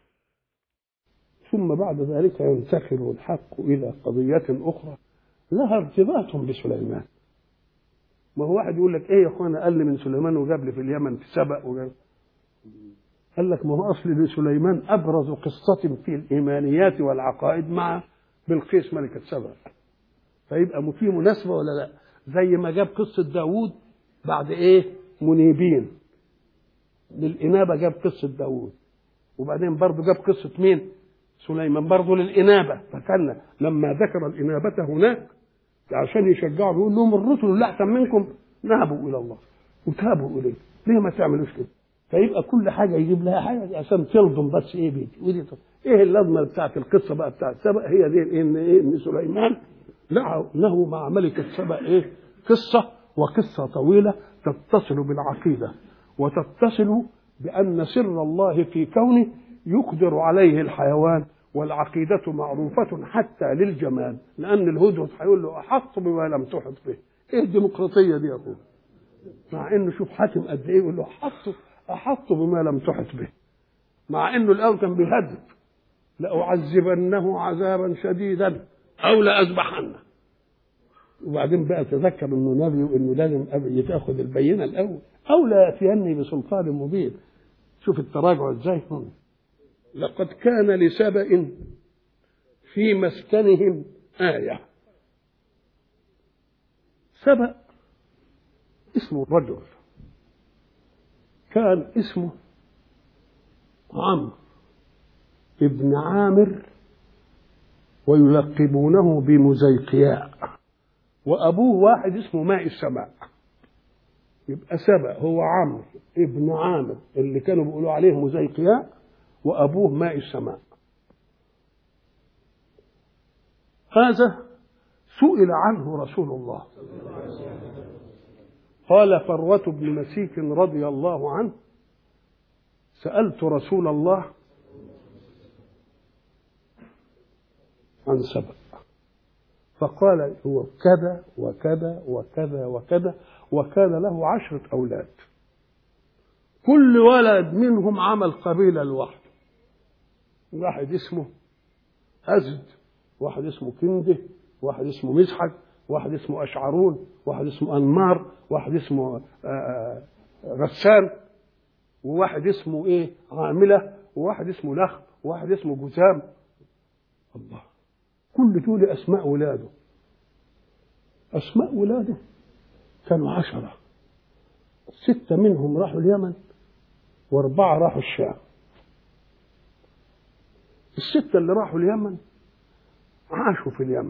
ثم بعد ذلك ينتقل الحق الى قضيه اخرى لها ارتباط بسليمان ما هو واحد يقول لك ايه يا اخوانا قال لي من سليمان وجاب لي في اليمن في سبأ وجاب قال لك ما هو اصل لسليمان ابرز قصه في الايمانيات والعقائد مع بلقيس ملكه سبأ فيبقى في مناسبه ولا لا زي ما جاب قصه داوود بعد ايه منيبين للانابه جاب قصه داوود وبعدين برضه جاب قصه مين سليمان برضه للانابه فكان لما ذكر الانابه هناك عشان يشجعوا بيقول لهم الرسل اللي احسن منكم نهبوا الى الله وتابوا اليه ليه ما تعملوش كده فيبقى كل حاجه يجيب لها حاجه عشان تلضم بس ايه بيتي ودي طب ايه اللازمه بتاعت القصه بقى بتاعت سبأ هي دي ان ايه ان سليمان له له مع ملكه سبأ ايه قصه وقصه طويله تتصل بالعقيده وتتصل بان سر الله في كونه يقدر عليه الحيوان والعقيدة معروفة حتى للجمال لأن الهدهد هيقول له أحط بما لم تحط به إيه الديمقراطية دي يا أخويا مع إنه شوف حاتم قد إيه يقول له أحط أحط بما لم تحط به مع إنه الأول كان بيهدد لأعذبنه عذابا شديدا أو لأذبحنه وبعدين بقى تذكر انه نبي وانه لازم يتاخذ البينه الاول او لا ياتيني بسلطان مبين شوف التراجع ازاي هنا لقد كان لسبأ في مسكنهم آية سبأ اسمه رجل كان اسمه عمرو ابن عامر ويلقبونه بمزيقياء وأبوه واحد اسمه ماء السماء يبقى سبأ هو عمرو ابن عامر اللي كانوا بيقولوا عليه مزيقياء وأبوه ماء السماء هذا سئل عنه رسول الله قال فروة بن مسيك رضي الله عنه سألت رسول الله عن سبأ فقال هو كذا وكذا وكذا وكذا وكان له عشرة أولاد كل ولد منهم عمل قبيلة لوحده واحد اسمه أزد واحد اسمه كنده واحد اسمه مزحج واحد اسمه أشعرون واحد اسمه أنمار واحد اسمه آآ غسان وواحد اسمه ايه عاملة وواحد اسمه لخ وواحد اسمه جسام الله كل دول أسماء ولاده أسماء ولاده كانوا عشرة ستة منهم راحوا اليمن وأربعة راحوا الشام الستة اللي راحوا اليمن عاشوا في اليمن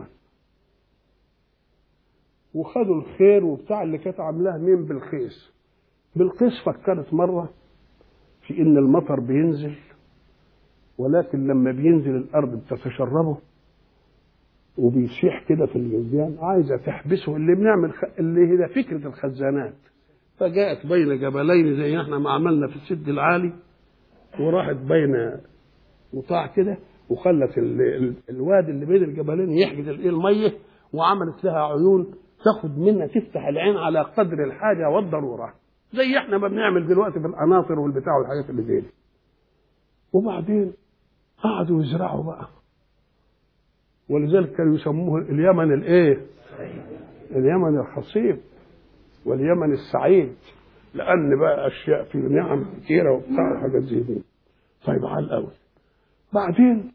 وخدوا الخير وبتاع اللي كانت عاملاه مين بالقيس بالقيس فكرت مرة في إن المطر بينزل ولكن لما بينزل الأرض بتتشربه وبيسيح كده في الجلدان عايزة تحبسه اللي بنعمل خ... اللي هي فكرة الخزانات فجاءت بين جبلين زي احنا ما عملنا في السد العالي وراحت بين قطاع كده وخلت ال... ال... الوادي اللي بين الجبلين يحجز الايه الميه وعملت لها عيون تاخد منها تفتح العين على قدر الحاجه والضروره زي احنا ما بنعمل دلوقتي في القناطر والبتاع والحاجات اللي زي دي وبعدين قعدوا يزرعوا بقى ولذلك كانوا يسموه اليمن الايه اليمن الخصيب واليمن السعيد لان بقى اشياء في نعم كثيره وبتاع وحاجات زي دي طيب على الاول بعدين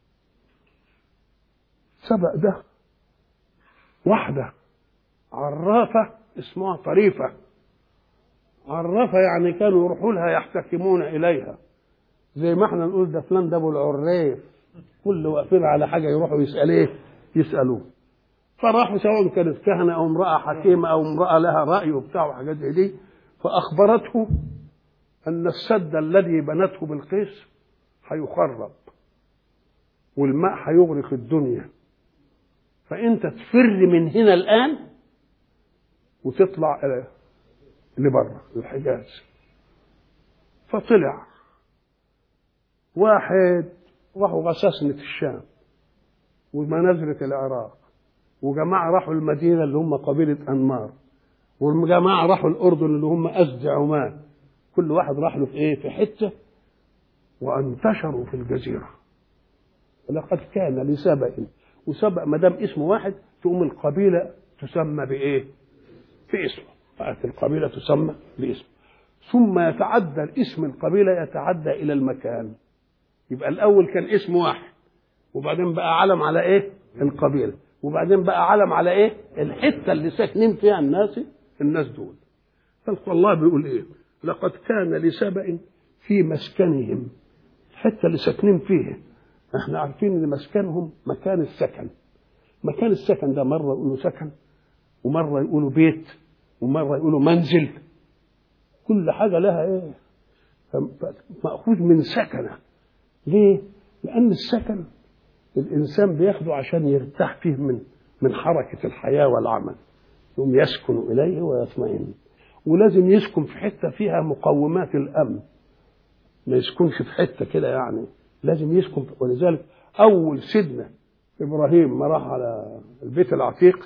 سبق ده واحده عرافه اسمها طريفه عرافه يعني كانوا يروحوا لها يحتكمون اليها زي ما احنا نقول ده فلان ده ابو العريف كل واقفين على حاجه يروحوا يسال ايه يسالوه فراحوا سواء كانت كهنه او امراه حكيمه او امراه لها راي وبتاع وحاجات زي دي فاخبرته ان السد الذي بنته بالقيس هيخرب والماء هيغرق الدنيا فانت تفر من هنا الان وتطلع إلى- لبره الحجاز فطلع واحد راحوا غساسنة الشام ومنازلة العراق وجماعة راحوا المدينة اللي هم قبيلة أنمار والجماعة راحوا الأردن اللي هم أسد عمان كل واحد راح له في إيه في حتة وانتشروا في الجزيرة لقد كان لسبأ وسبأ ما دام اسم واحد تقوم القبيلة تسمى بإيه؟ باسمه بقت القبيلة تسمى باسمه ثم يتعدى الاسم القبيلة يتعدى إلى المكان يبقى الأول كان اسم واحد وبعدين بقى علم على إيه؟ القبيلة وبعدين بقى علم على إيه؟ الحتة اللي ساكنين فيها الناس الناس دول خلق الله بيقول إيه؟ لقد كان لسبأ في مسكنهم الحتة اللي ساكنين فيها احنا عارفين ان مسكنهم مكان السكن مكان السكن ده مرة يقولوا سكن ومرة يقولوا بيت ومرة يقولوا منزل كل حاجة لها ايه مأخوذ من سكنة ليه؟ لأن السكن الإنسان بياخده عشان يرتاح فيه من من حركة الحياة والعمل يقوم يسكن إليه ويطمئن ولازم يسكن في حتة فيها مقومات الأمن ما يسكنش في حتة كده يعني لازم يسكن في ولذلك أول سيدنا إبراهيم ما راح على البيت العتيق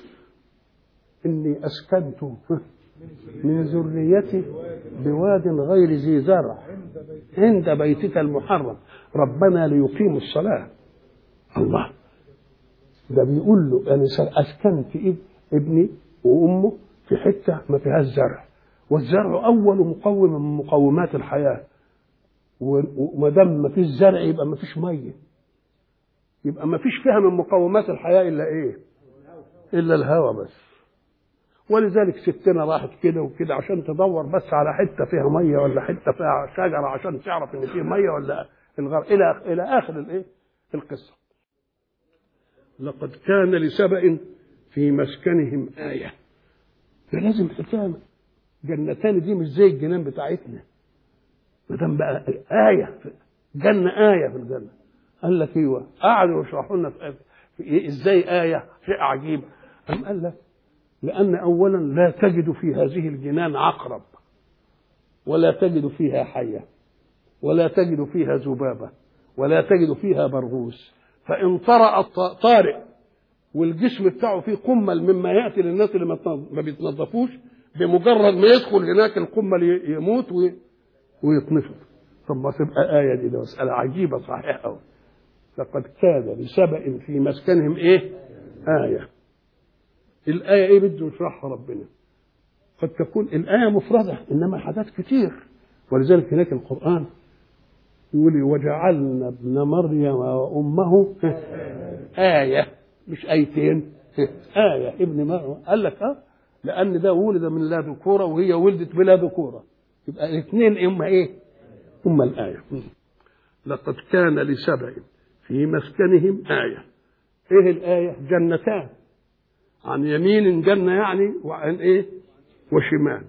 إني أسكنت من ذريتي بواد غير ذي زرع عند بيتك المحرم ربنا ليقيموا الصلاة الله ده بيقول له أنا أسكنت ابني وأمه في حتة ما فيهاش زرع والزرع أول مقوم من مقومات الحياة وما دام ما فيش زرع يبقى ما فيش ميه يبقى ما فيش فيها من مقومات الحياه الا ايه؟ الا الهواء بس ولذلك ستنا راحت كده وكده عشان تدور بس على حته فيها ميه ولا حته فيها شجره عشان تعرف ان فيه ميه ولا الغر الى الى اخر الايه؟ القصه. لقد كان لسبأ في مسكنهم آية. ده لازم حكايه جنتان دي مش زي الجنان بتاعتنا. ما دام بقى آية جنة آية في الجنة قال لك ايوه قعدوا يشرحوا لنا في في ازاي آية شيء عجيب قام قال لك لأن أولا لا تجد في هذه الجنان عقرب ولا تجد فيها حية ولا تجد فيها ذبابة ولا تجد فيها برغوث فإن طرأ طارئ والجسم بتاعه فيه قمل مما يأتي للناس اللي ما بيتنظفوش بمجرد ما يدخل هناك القمل يموت ويطنفه طب ما تبقى آية دي ده مسألة عجيبة صحيح أوي لقد كان لسبأ في مسكنهم إيه؟ آية الآية إيه بده يشرحها ربنا قد تكون الآية مفردة إنما حاجات كتير ولذلك هناك القرآن يقول وجعلنا ابن مريم وأمه آية مش آيتين آية ابن مريم قال لك أه لأن ده ولد من لا ذكورة وهي ولدت بلا ذكورة يبقى الاثنين هم ايه؟ هم الآية لقد كان لسبع في مسكنهم آية ايه الآية؟ جنتان عن يمين جنة يعني وعن ايه؟ وشمال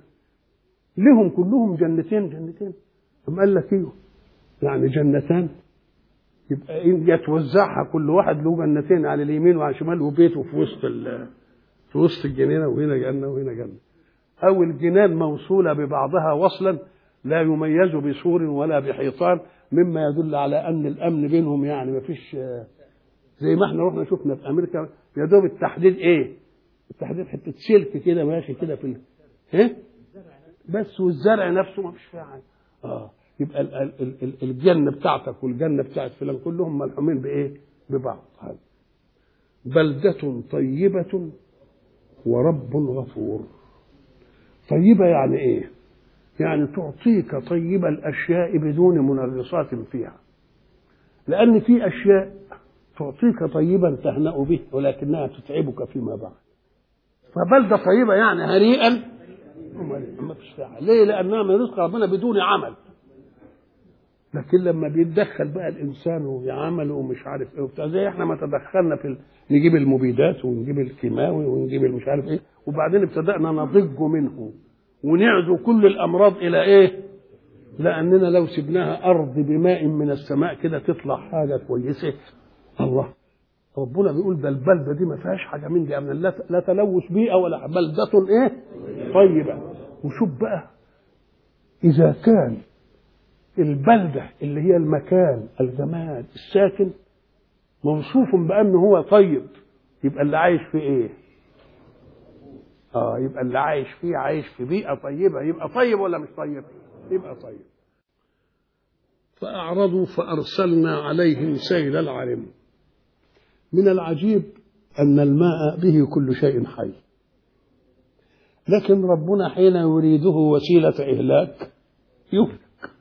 لهم كلهم جنتين جنتين أم قال لك ايوه يعني جنتان يبقى إيه يتوزعها كل واحد له جنتين على اليمين وعلى الشمال وبيته في وسط في وسط الجنينة وهنا جنة وهنا جنة أو الجنان موصولة ببعضها وصلا لا يميز بسور ولا بحيطان مما يدل على أن الأمن بينهم يعني ما فيش زي ما احنا رحنا شفنا في أمريكا يا دوب التحديد إيه؟ التحديد حتة سلك كده ماشي كده في ال... إيه؟ بس والزرع نفسه ما فيش فيها حاجة آه يبقى ال ال ال الجنة بتاعتك والجنة بتاعت فلان كلهم ملحومين بإيه؟ ببعض هذا بلدة طيبة ورب غفور طيبة يعني ايه يعني تعطيك طيب الاشياء بدون منغصات فيها لان في اشياء تعطيك طيبا تهنأ به ولكنها تتعبك فيما بعد فبلدة طيبة يعني هنيئا ما فيش فيها ليه لأنها من رزق ربنا بدون عمل لكن لما بيتدخل بقى الانسان ويعمل ومش عارف ايه وبتاع زي احنا ما تدخلنا في ال... نجيب المبيدات ونجيب الكيماوي ونجيب مش عارف ايه وبعدين ابتدأنا نضج منه ونعزو كل الامراض الى ايه؟ لاننا لو سبناها ارض بماء من السماء كده تطلع حاجه كويسه الله ربنا بيقول ده البلده دي ما فيهاش حاجه من دي لا لا تلوث بيئه ولا بلده ايه؟ طيبه وشوف بقى اذا كان البلده اللي هي المكان الجماد الساكن موصوف بانه هو طيب يبقى اللي عايش فيه ايه؟ اه يبقى اللي عايش فيه عايش في بيئه طيبه يبقى طيب ولا مش طيب؟ يبقى طيب. فأعرضوا فأرسلنا عليهم سيل العرم. من العجيب أن الماء به كل شيء حي. لكن ربنا حين يريده وسيلة إهلاك يهلك.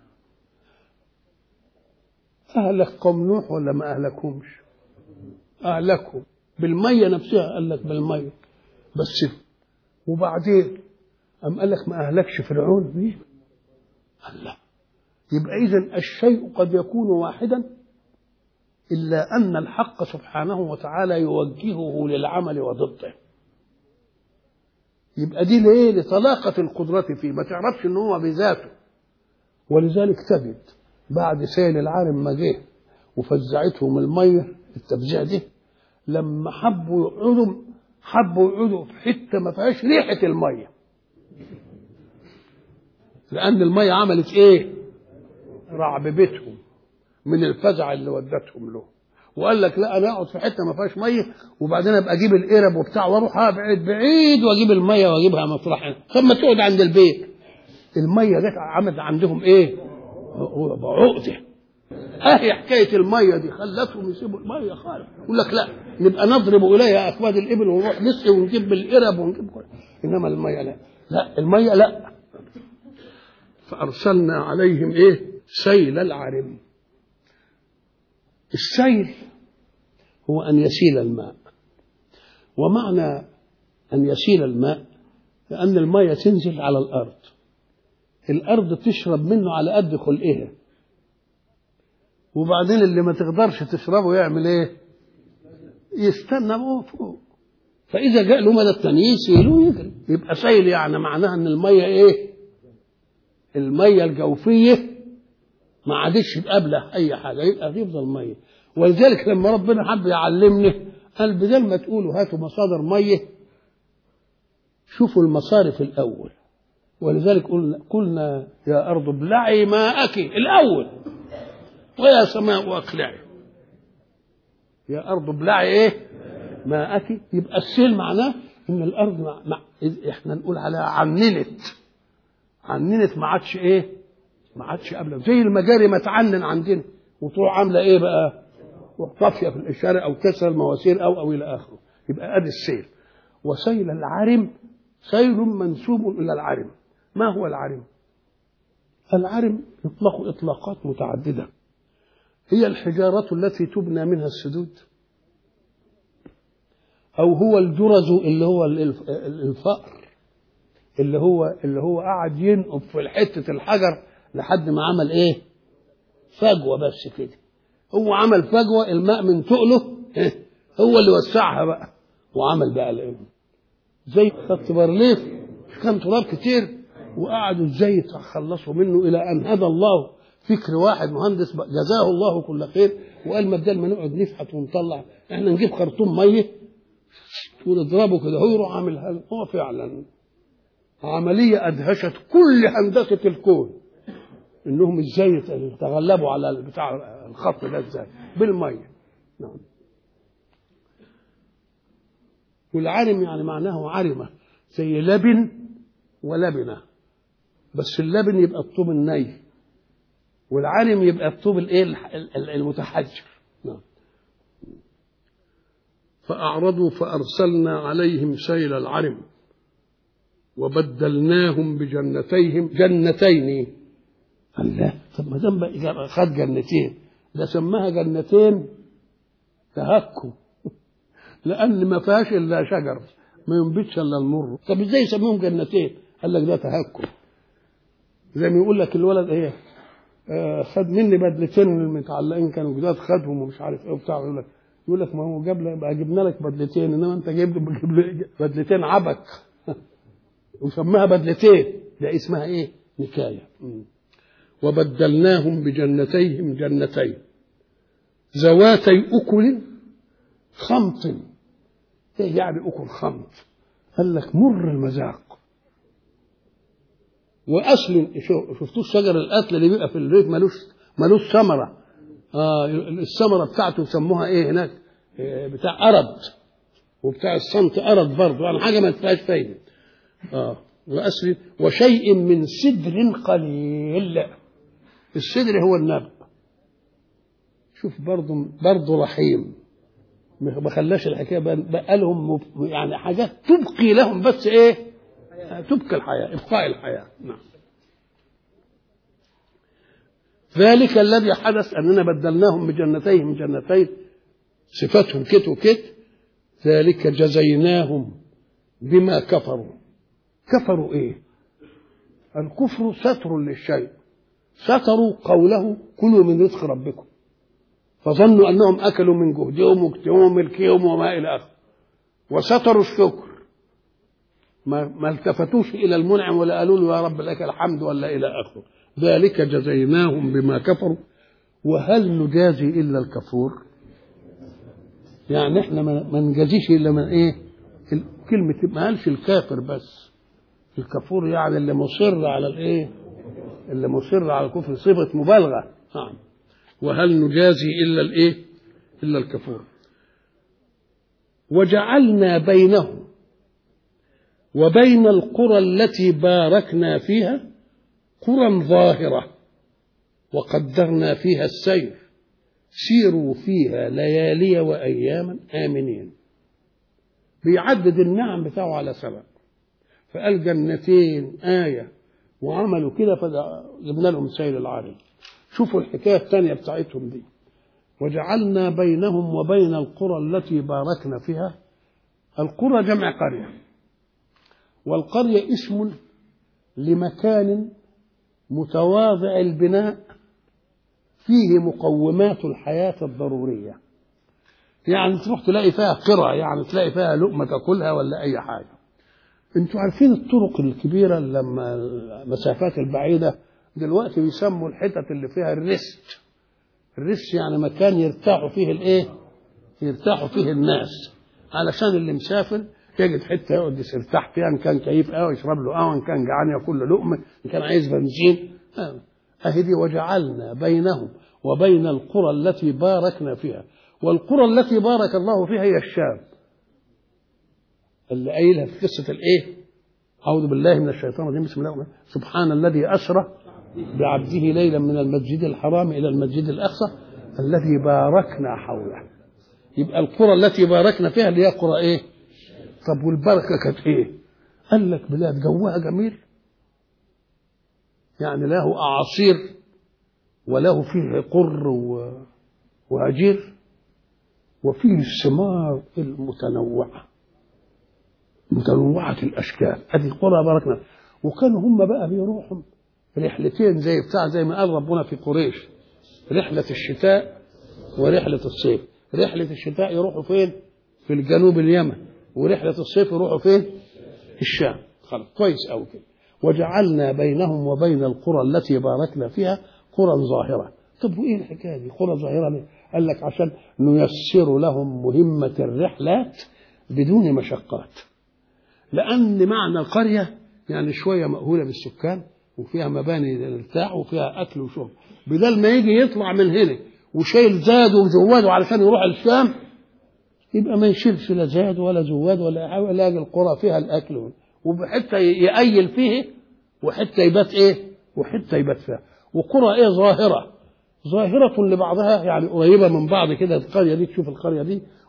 أهلك قوم نوح ولا ما أهلكهمش؟ أهلكهم بالمية نفسها قال لك بالمية بس وبعدين أم قال لك ما أهلكش فرعون ليه؟ قال لا يبقى إذا الشيء قد يكون واحدا إلا أن الحق سبحانه وتعالى يوجهه للعمل وضده يبقى دي ليه؟ لطلاقة القدرة فيه ما تعرفش إن هو بذاته ولذلك تجد بعد سيل العالم ما جه وفزعتهم المية التفزيع دي لما حبوا يقعدوا حبوا يقعدوا في حته ما فيهاش ريحه الميه لان الميه عملت ايه رعب بيتهم من الفزع اللي ودتهم له وقال لك لا انا اقعد في حته ما فيهاش ميه وبعدين ابقى اجيب القرب وبتاع واروح بعيد بعيد واجيب الميه واجيبها مطرح طب ما تقعد عند البيت الميه جت عملت عندهم ايه عقده اهي حكايه الميه دي خلتهم يسيبوا الميه خالص يقول لك لا نبقى نضرب اليها اكباد الابل ونروح نسقي ونجيب بالقرب ونجيب كل انما الميه لا لا الميه لا فارسلنا عليهم ايه سيل العرم السيل هو ان يسيل الماء ومعنى ان يسيل الماء لان الميه تنزل على الارض الارض تشرب منه على قد خلقها وبعدين اللي ما تقدرش تشربه يعمل ايه يستنى هو فوق فاذا جاء له مدى التاني يسيله ويجري يبقى سيل يعني معناها ان الميه ايه الميه الجوفيه ما عادش قابله اي حاجه يبقى يفضل ميه ولذلك لما ربنا حب يعلمني قال بدل ما تقولوا هاتوا مصادر ميه شوفوا المصارف الاول ولذلك قلنا قلنا يا ارض ابلعي ماءك الاول ويا سماء اقلعي يا ارض ابلعي ايه ماءك يبقى السيل معناه ان الارض مع... مع... احنا نقول عليها عننت عننت ما عادش ايه ما عادش قبل زي المجاري ما تعنن عندنا وتروح عامله ايه بقى تروح طافيه في الاشاره او كسر المواسير او او الى اخره يبقى ادي السيل وسيل العرم سيل منسوب الى العرم ما هو العرم العرم يطلق اطلاقات متعدده هي الحجارة التي تبنى منها السدود أو هو الجرز اللي هو الفأر اللي هو اللي هو قعد ينقب في حتة الحجر لحد ما عمل إيه؟ فجوة بس كده هو عمل فجوة الماء من تقله هو اللي وسعها بقى وعمل بقى الإيه؟ زي خط بارليف كان تراب كتير وقعدوا ازاي يتخلصوا منه الى ان هدى الله فكر واحد مهندس جزاه الله كل خير وقال ما بدل ما نقعد نفحت ونطلع احنا نجيب خرطوم ميه ونضربه كده هو يروح عامل هذا هو فعلا عمليه ادهشت كل هندسه الكون انهم ازاي تغلبوا على بتاع الخط ده ازاي بالميه نعم والعرم يعني معناه عرمه زي لبن ولبنه بس اللبن يبقى الطوب الني والعالم يبقى الطوب الايه المتحجر نعم فأعرضوا فأرسلنا عليهم سيل العرم وبدلناهم بجنتيهم جنتين قال لا طب ما دام بقى خد جنتين ده سماها جنتين تهكم لأن ما فيهاش إلا شجر ما ينبتش إلا المر طب إزاي يسميهم جنتين؟ قال لك ده تهكم زي ما يقول لك الولد إيه آه خد مني بدلتين المتعلقين كانوا جداد خدهم ومش عارف ايه وبتاع يقول لك يقول لك ما هو جاب لك بقى جبنا لك بدلتين انما انت جايب لي بدلتين عبك وسماها بدلتين ده اسمها ايه؟ نكايه وبدلناهم بجنتيهم جنتين ذواتي اكل خمط ايه يعني اكل خمط؟ قال لك مر المذاق واصل شفتوش شجر القتل اللي بيبقى في الريف ملوش ملوش ثمره اه الثمره بتاعته يسموها ايه هناك إيه بتاع ارد وبتاع الصمت ارد برضه يعني حاجه ما فيهاش فايده اه واصل وشيء من سدر قليل السدر هو النبأ شوف برضه برضه رحيم ما خلاش الحكايه بقى لهم يعني حاجات تبقي لهم بس ايه تبقي الحياه ابقاء الحياه نعم ذلك الذي حدث اننا بدلناهم بجنتيهم جنتين صفاتهم كت وكت ذلك جزيناهم بما كفروا كفروا ايه الكفر ستر للشيء ستروا قوله كلوا من رزق ربكم فظنوا انهم اكلوا من جهدهم وكتهم وملكهم وما الى اخره وستروا الشكر ما, ما التفتوش الى المنعم ولا قالوا له يا رب لك الحمد ولا الى اخره ذلك جزيناهم بما كفروا وهل نجازي الا الكفور يعني احنا ما نجازيش الا من ايه كلمه ما قالش الكافر بس الكفور يعني اللي مصر على الايه اللي مصر على الكفر صفه مبالغه نعم وهل نجازي الا الايه الا الكفور وجعلنا بينهم وبين القرى التي باركنا فيها قرى ظاهره وقدرنا فيها السير سيروا فيها ليالي واياما امنين بيعدد النعم بتاعه على سبب فقال جنتين ايه وعملوا كده فجبنا لهم سيل العارض شوفوا الحكايه الثانيه بتاعتهم دي وجعلنا بينهم وبين القرى التي باركنا فيها القرى جمع قريه والقريه اسم لمكان متواضع البناء فيه مقومات الحياه الضروريه يعني تروح تلاقي فيها قرى يعني تلاقي فيها لقمه تاكلها ولا اي حاجه انتوا عارفين الطرق الكبيره لما المسافات البعيده دلوقتي بيسموا الحتت اللي فيها الرست الرست يعني مكان يرتاحوا فيه الايه يرتاحوا فيه الناس علشان اللي مسافر يجد حته يقعد يرتاح فيها ان كان كيف قهوه يشرب له قهوه ان كان جعان ياكل له لقمه ان كان عايز بنزين اهي دي وجعلنا بينهم وبين القرى التي باركنا فيها والقرى التي بارك الله فيها هي الشام اللي قايلها في قصه الايه اعوذ بالله من الشيطان الرجيم بسم الله الرحمن سبحان الذي اسرى بعبده ليلا من المسجد الحرام الى المسجد الاقصى الذي باركنا حوله يبقى القرى التي باركنا فيها اللي هي قرى ايه طب والبركه كانت ايه قال لك بلاد جوها جميل يعني له اعاصير وله فيه قر وهجير وفيه الثمار المتنوعه متنوعه الاشكال هذه قرى باركنا وكانوا هم بقى بيروحوا رحلتين زي بتاع زي ما قال ربنا في قريش رحلة الشتاء ورحلة الصيف رحلة الشتاء يروحوا فين في الجنوب اليمن ورحلة الصيف يروحوا فين الشام خلاص كويس أوي كده وجعلنا بينهم وبين القرى التي باركنا فيها قرى ظاهرة طب وإيه الحكاية دي قرى ظاهرة ليه قال لك عشان نيسر لهم مهمة الرحلات بدون مشقات لأن معنى القرية يعني شوية مأهولة بالسكان وفيها مباني للارتاح وفيها اكل وشرب بدل ما يجي يطلع من هنا وشايل زاد وزواده علشان يروح الشام يبقى ما يشيلش لا زاد ولا زواد ولا ولا القرى فيها الاكل وحته يأيل فيه وحته يبات ايه وحته يبات فيها وقرى ايه ظاهره ظاهرة لبعضها يعني قريبة من بعض كده القرية دي تشوف القرية دي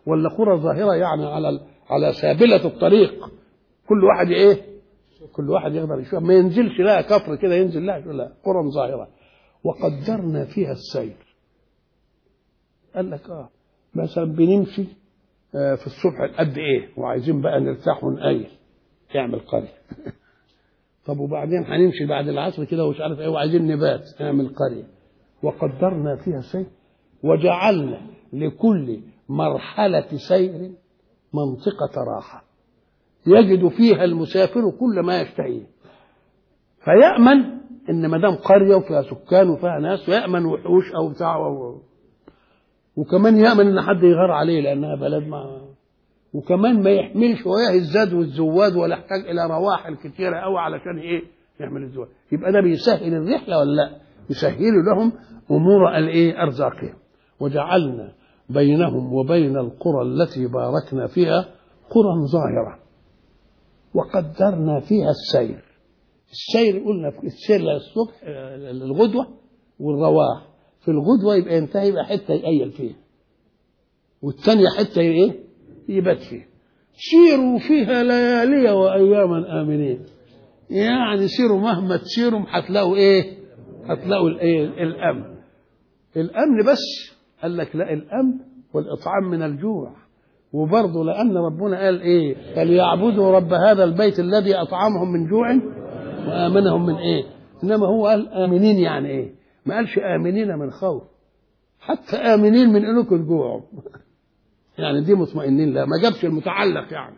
ولا قرى ظاهرة يعني على على سابلة الطريق كل واحد ايه كل واحد يقدر يشوف ما ينزلش لها كفر كده ينزل لها لا قرى ظاهرة وقدرنا فيها السير قال لك اه مثلا بنمشي آه في الصبح قد ايه وعايزين بقى نرتاح ونقيل اعمل قرية طب وبعدين هنمشي بعد العصر كده ومش عارف ايه وعايزين نبات نعمل قرية وقدرنا فيها السير وجعلنا لكل مرحلة سير منطقة راحة يجد فيها المسافر كل ما يشتهيه فيأمن إن ما دام قرية وفيها سكان وفيها ناس يأمن وحوش أو بتاع و... وكمان يأمن إن حد يغار عليه لأنها بلد ما وكمان ما يحملش وياه الزاد والزواد ولا يحتاج إلى رواحل كتيرة أوي علشان إيه يعمل الزواد يبقى ده بيسهل الرحلة ولا لا يسهل لهم أمور الإيه أرزاقهم وجعلنا بينهم وبين القرى التي باركنا فيها قرى ظاهرة وقدرنا فيها السير السير قلنا في السير للصبح الغدوة والرواح في الغدوة يبقى ينتهي يبقى حتة يقيل فيها والثانية حتة ايه يبات فيها سيروا فيها ليالي وأياما آمنين يعني سيروا مهما تسيروا هتلاقوا ايه هتلاقوا الايه الأمن الأمن بس قال لك لا الأمن والإطعام من الجوع وبرضه لأن ربنا قال إيه فليعبدوا رب هذا البيت الذي أطعمهم من جوع وآمنهم من إيه إنما هو قال آمنين يعني إيه ما قالش آمنين من خوف حتى آمنين من إنكم الجوع يعني دي مطمئنين لا ما جابش المتعلق يعني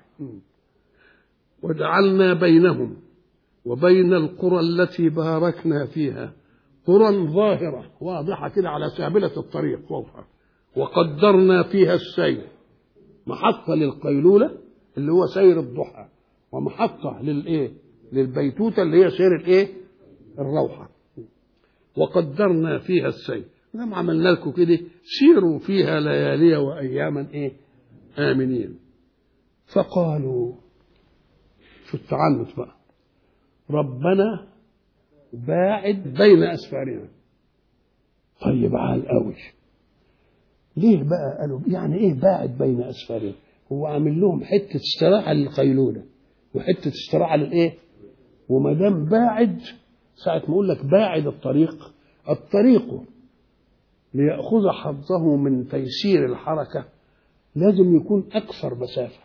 وجعلنا بينهم وبين القرى التي باركنا فيها قرى ظاهرة واضحة كده على سابلة الطريق واضحة وقدرنا فيها السير محطة للقيلولة اللي هو سير الضحى ومحطة للإيه للبيتوتة اللي هي سير الإيه الروحة وقدرنا فيها السير لما عملنا لكم كده سيروا فيها ليالي وأياما إيه آمنين فقالوا شو التعنت بقى ربنا باعد بين أسفارنا طيب عال قوي ليه بقى قالوا يعني ايه باعد بين اسفارنا هو عامل لهم حته استراحه للقيلوله وحته استراحه للايه وما دام باعد ساعه ما اقول لك باعد الطريق الطريق ليأخذ حظه من تيسير الحركة لازم يكون أكثر مسافة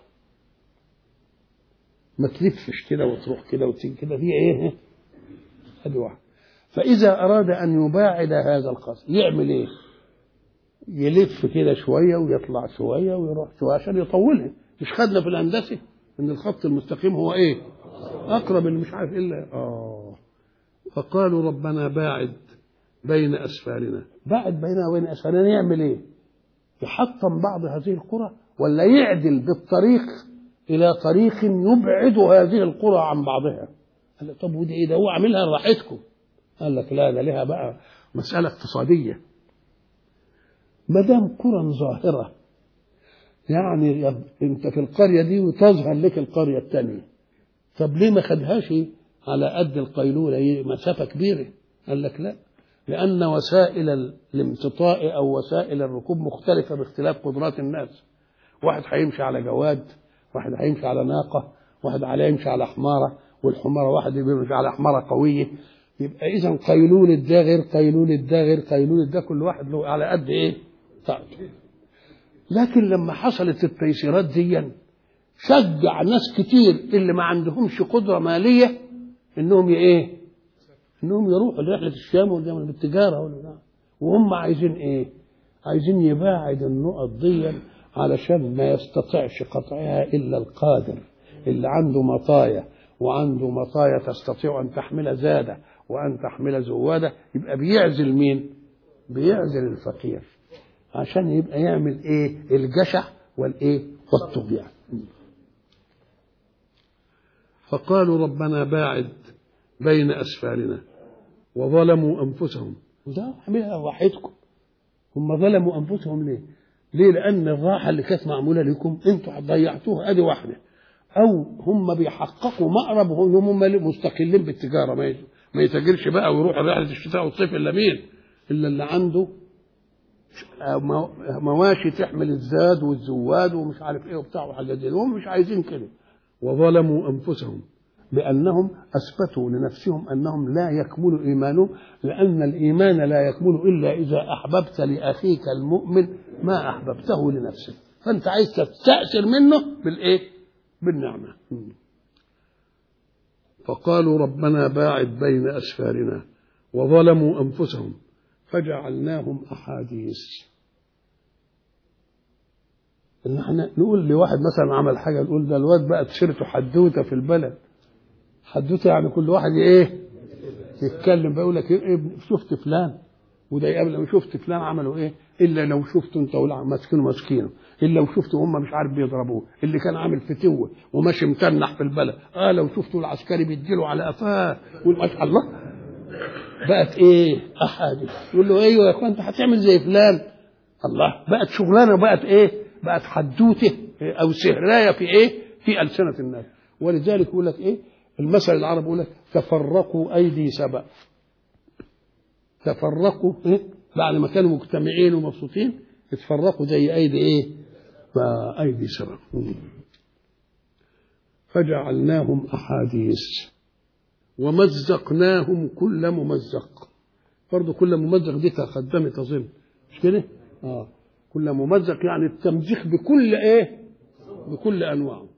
ما تلفش كده وتروح كده وتيجي كده دي ايه ادي واحد فإذا أراد أن يباعد هذا القصر يعمل ايه؟ يلف كده شويه ويطلع شويه ويروح شويه عشان يطولها مش خدنا في الهندسه ان الخط المستقيم هو ايه اقرب اللي مش عارف الا اه فقالوا ربنا باعد بين اسفارنا باعد بيننا وبين اسفارنا يعمل ايه يحطم بعض هذه القرى ولا يعدل بالطريق الى طريق يبعد هذه القرى عن بعضها قال لك طب ودي ايه ده هو عاملها لراحتكم قال لك لا ده لها بقى مساله اقتصاديه ما دام قرى ظاهرة يعني انت في القرية دي وتظهر لك القرية الثانية طب ليه ما خدهاش على قد القيلولة مسافة كبيرة قال لك لا لأن وسائل الامتطاء أو وسائل الركوب مختلفة باختلاف قدرات الناس واحد هيمشي على جواد واحد هيمشي على ناقة واحد عليه يمشي على حمارة والحمارة واحد يمشي على حمارة قوية يبقى إذا قيلولة ده غير قيلولة ده غير قيلولة ده كل واحد له على قد إيه؟ طيب لكن لما حصلت التيسيرات دي شجع ناس كتير اللي ما عندهمش قدره ماليه انهم ايه؟ انهم يروحوا لرحله الشام واليمن بالتجاره ولا وهم عايزين ايه؟ عايزين يباعد النقط دي علشان ما يستطيعش قطعها الا القادر اللي عنده مطايا وعنده مطايا تستطيع ان تحمل زاده وان تحمل زواده يبقى بيعزل مين؟ بيعزل الفقير عشان يبقى يعمل ايه الجشع والايه والطغيان فقالوا ربنا باعد بين اسفارنا وظلموا انفسهم وده عملها راحتكم هم ظلموا انفسهم ليه؟ ليه؟ لان الراحه اللي كانت معموله لكم انتوا ضيعتوها ادي واحده او هم بيحققوا مأرب وهم هم مستقلين بالتجاره ما يتاجرش بقى ويروح رحله الشتاء والصيف الا مين؟ الا اللي عنده مو- مواشي تحمل الزاد والزواد ومش عارف ايه وبتاع وحاجات دي هم مش عايزين كده وظلموا انفسهم بانهم اثبتوا لنفسهم انهم لا يكمل ايمانهم لان الايمان لا يكمل الا اذا احببت لاخيك المؤمن ما احببته لنفسك فانت عايز تستاثر منه بالايه بالنعمه فقالوا ربنا باعد بين اسفارنا وظلموا انفسهم فجعلناهم احاديث ان احنا نقول لواحد مثلا عمل حاجه نقول ده الواد بقى سيرته حدوته في البلد حدوته يعني كل واحد ايه يتكلم بقى يقول لك إيه إيه شفت فلان وده يقابل لو شفت فلان عملوا ايه الا لو شفته انت ولا ماسكينه ماسكينه الا لو شفته هم مش عارف بيضربوه اللي كان عامل فتوه وماشي متنح في البلد اه لو شفته العسكري بيديله على قفاه يقول ما شاء الله بقت ايه احاديث يقول له ايوه يا اخوان انت هتعمل زي فلان الله بقت شغلانه بقت ايه بقت حدوته إيه؟ او سهرايه في ايه في السنه الناس ولذلك يقول لك ايه المثل العربي يقول لك تفرقوا ايدي سبأ تفرقوا إيه؟ بعد ما كانوا مجتمعين ومبسوطين اتفرقوا زي ايدي ايه بقى ايدي سبأ فجعلناهم احاديث ومزقناهم كل ممزق برضه كل ممزق دي تقدمت اظن مش كده؟ اه كل ممزق يعني التمزيق بكل ايه؟ بكل انواعه